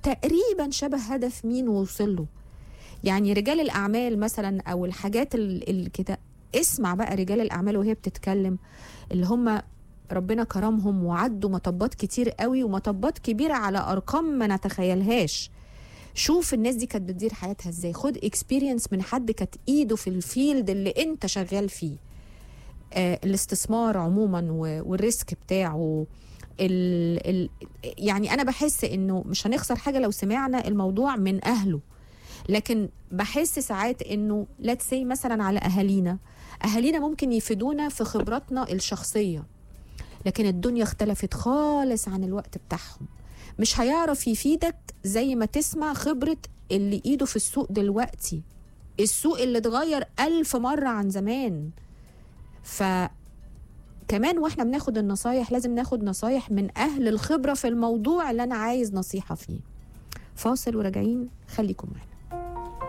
تقريبا شبه هدف مين ووصل له يعني رجال الاعمال مثلا او الحاجات ال- ال- كده اسمع بقى رجال الاعمال وهي بتتكلم اللي هم ربنا كرمهم وعدوا مطبات كتير قوي ومطبات كبيره على ارقام ما نتخيلهاش شوف الناس دي كانت بتدير حياتها ازاي خد اكسبيرينس من حد كانت ايده في الفيلد اللي انت شغال فيه آه الاستثمار عموما و- والريسك بتاعه ال ال يعني انا بحس انه مش هنخسر حاجه لو سمعنا الموضوع من اهله لكن بحس ساعات انه let's say مثلا على اهالينا اهالينا ممكن يفيدونا في خبراتنا الشخصيه لكن الدنيا اختلفت خالص عن الوقت بتاعهم مش هيعرف يفيدك زي ما تسمع خبرة اللي ايده في السوق دلوقتي السوق اللي اتغير ألف مرة عن زمان ف كمان واحنا بناخد النصايح لازم ناخد نصايح من أهل الخبرة في الموضوع اللي أنا عايز نصيحة فيه فاصل وراجعين خليكم معنا